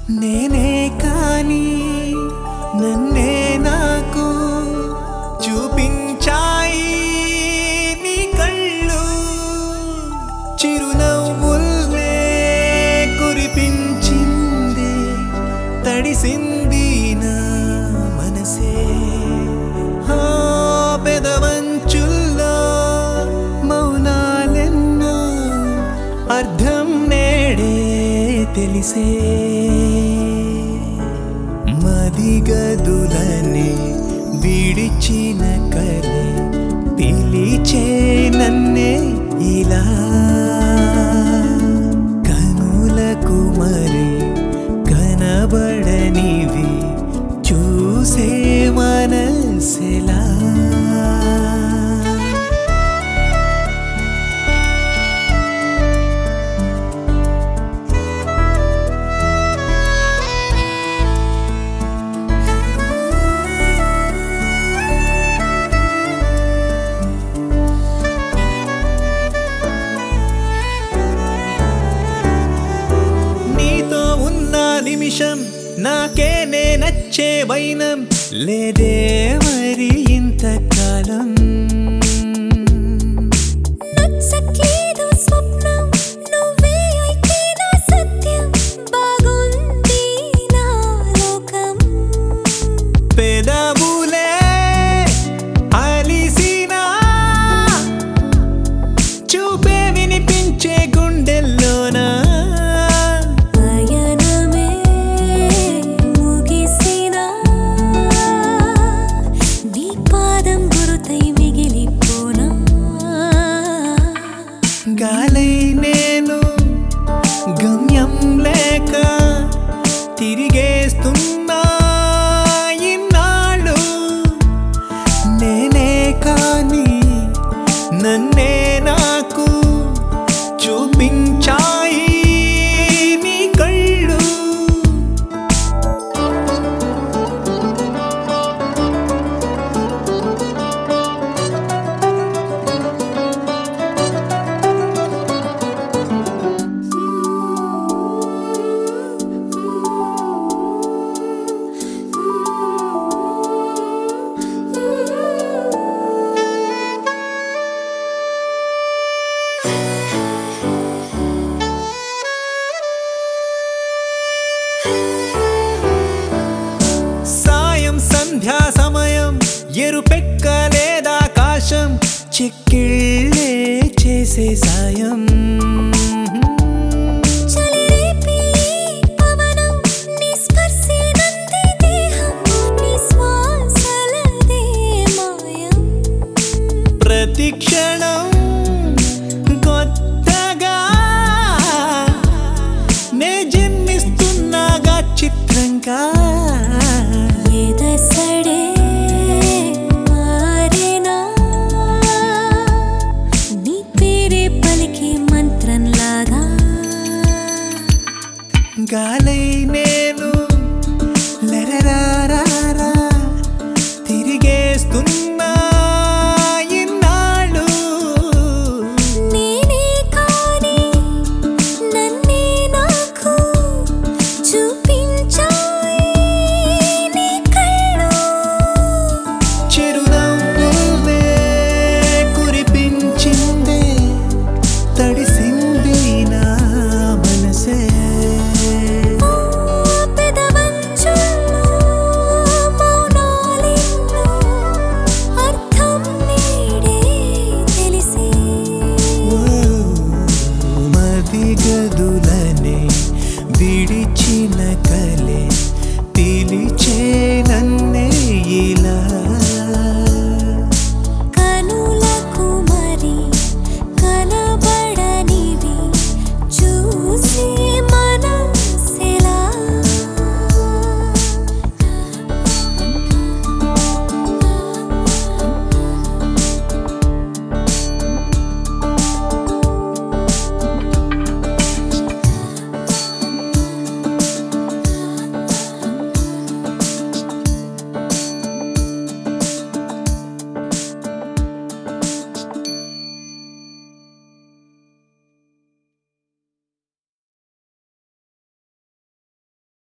నేనే కాని నన్నే నాకు చూపించాయి నీ కళ్ళు చిరునవ్వుల్నే కురిపించింది తడిసింది నా మనసే ఆ పెదవంచుల్లో మౌనాలెన్నో అర్థం నేడే తెలిసే మదిగదులని విడిచిన కలే పిలిచే నన్నే ఇలా కనులకు మరి కనబడనివి చూసే మనసెలా నీతో ఉన్న నిమిషం నాకేనే నచ్చే వైనం లేదే మరి ఇంతకాలం నచ్చట్లేదు స్వప్నం నువ్వే అయితే నా సత్యం బాగుంది నా లోకం పెదవులే అలిసినా చూపే వినిపించే గుండెల్లోనా పయనమే ముగిసినా నీ పాదం గురుతై మిగిలిపోనా గాలై నేను గమ్యం లేక తిరిగేస్తున్నా ఇన్నాళ్ళు నేనే కాని నన్నే నాకు చూపించాయి నీ కళ్ళు సాయం సంధ్యా సమయం ఎరుపెక్కలేదాకాశం చిక్కిళ్ళే చేసే సాయం చలిరేపి పవనం నీ స్పర్శే నంది దేహం నీ శ్వాసలదే మాయం ప్రతి క్షణం కొత్తగా నే జన్మిస్తున్నాగా చిత్రంగా ఎదసడే మారేనా నీ పేరే పలికే మంత్రంలాగా గాలై నేను లరరారారా తిరిగేస్తున్నా ఇన్నాళ్ళు నేనే కాని నన్నే నాకు చూపించాయి నీ కళ్ళు చిరునవ్వులే కురిపించిందే తడిసింది నా మనసే పెదవంచుల్లో మౌనాలెన్నో అర్థం నేడే తెలిసే మది గదులనే విడిచిన కలే పిలిచే